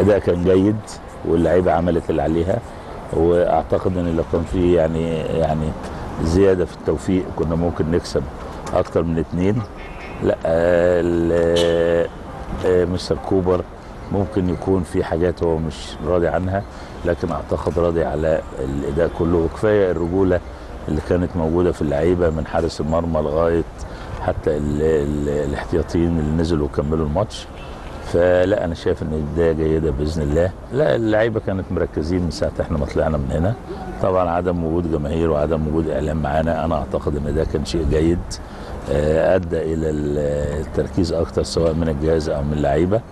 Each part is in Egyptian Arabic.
الاداء كان جيد واللعيبه عملت اللي عليها واعتقد ان لو كان في يعني يعني زياده في التوفيق كنا ممكن نكسب اكتر من اتنين لا آه، ال- آه، مستر كوبر ممكن يكون في حاجات هو مش راضي عنها لكن اعتقد راضي على الاداء كله وكفايه الرجوله اللي كانت موجوده في اللعيبه من حارس المرمى لغايه حتى ال ال الاحتياطيين اللي نزلوا وكملوا الماتش فلا انا شايف ان البدايه جيده باذن الله لا اللعيبه كانت مركزين من ساعه احنا ما طلعنا من هنا طبعا عدم وجود جماهير وعدم وجود اعلام معانا انا اعتقد ان ده كان شيء جيد آه، ادى الى ال- التركيز اكتر سواء من الجهاز او من اللعيبه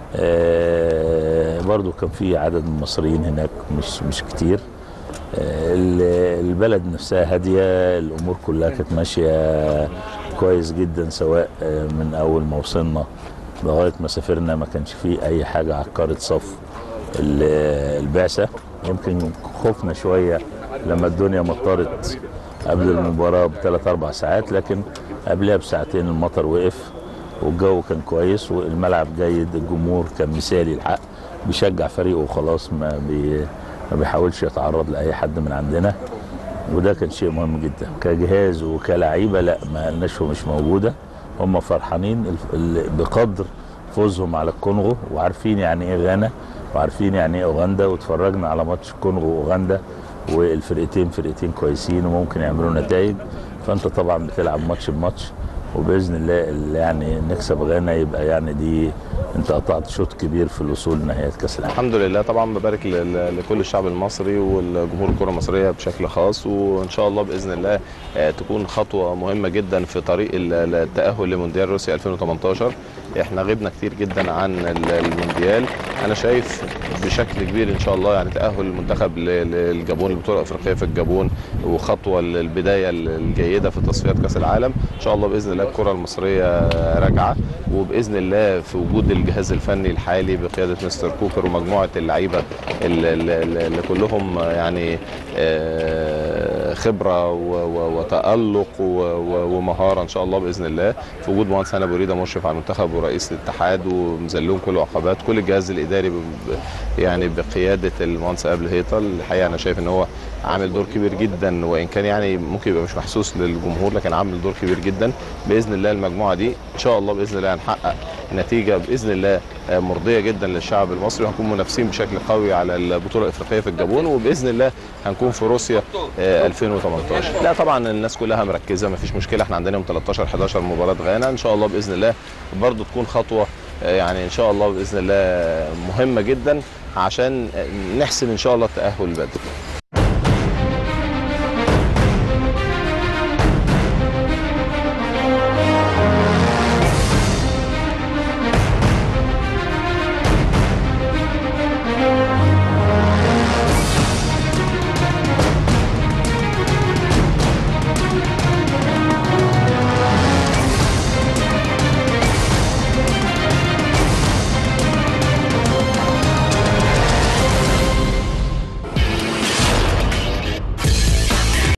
آه، برضو كان في عدد من المصريين هناك مش مش كتير آه، ال- البلد نفسها هاديه الامور كلها كانت ماشيه كويس جدا سواء آه، من اول ما وصلنا لغايه ما سافرنا ما كانش فيه اي حاجه عكرت صف ال- البعثه يمكن خفنا شويه لما الدنيا مطرت قبل المباراه بثلاث اربع ساعات لكن قبلها بساعتين المطر وقف والجو كان كويس والملعب جيد الجمهور كان مثالي الحق بيشجع فريقه وخلاص ما بي ما بيحاولش يتعرض لاي حد من عندنا وده كان شيء مهم جدا كجهاز وكلعيبه لا ما النشوه مش موجوده هم فرحانين الف- ال- بقدر فوزهم على الكونغو وعارفين يعني ايه غانا وعارفين يعني ايه اوغندا واتفرجنا على ماتش الكونغو واوغندا والفرقتين فرقتين كويسين وممكن يعملوا نتائج فانت طبعا بتلعب ماتش بماتش وباذن الله اللي يعني نكسب غانا يبقى يعني دي انت قطعت شوط كبير في الوصول لنهايه كاس العالم الحمد لله طبعا ببارك ل- ل- لكل الشعب المصري والجمهور الكره المصريه بشكل خاص وان شاء الله باذن الله آه، تكون خطوه مهمه جدا في طريق ال- ال- التاهل لمونديال روسيا 2018 احنا غبنا كتير جدا عن ال- المونديال انا شايف بشكل كبير ان شاء الله يعني تاهل المنتخب ل- للجابون البطوله الافريقيه في الجابون وخطوه للبدايه الجيده في تصفيات كاس العالم ان شاء الله باذن الله الكره المصريه راجعه وباذن الله في وجود الجهاز الفني الحالي بقياده مستر كوكر ومجموعه اللعيبه اللي, اللي اللي كلهم يعني آه، خبره و- و- وتالق و- و- ومهاره ان شاء الله باذن الله في وجود مهندس هاني أبو ريده مشرف على المنتخب ورئيس الاتحاد ومذلهم كل العقبات كل الجهاز الاداري ب- ب- يعني بقياده المهندس قبل هيطل الحقيقه انا شايف ان هو عامل دور كبير جدا وان كان يعني ممكن يبقى مش محسوس للجمهور لكن عامل دور كبير جدا باذن الله المجموعه دي ان شاء الله باذن الله هنحقق نتيجه باذن الله آه، مرضيه جدا للشعب المصري وهنكون منافسين بشكل قوي على البطوله الافريقيه في الجابون وباذن الله هنكون في روسيا آه، 2018 لا طبعا الناس كلها مركزه مفيش مشكله احنا عندنا يوم 13 11 مباراه غانا ان شاء الله باذن الله برضو تكون خطوه آه، يعني ان شاء الله باذن الله مهمه جدا عشان آه، نحسم ان شاء الله التاهل بدري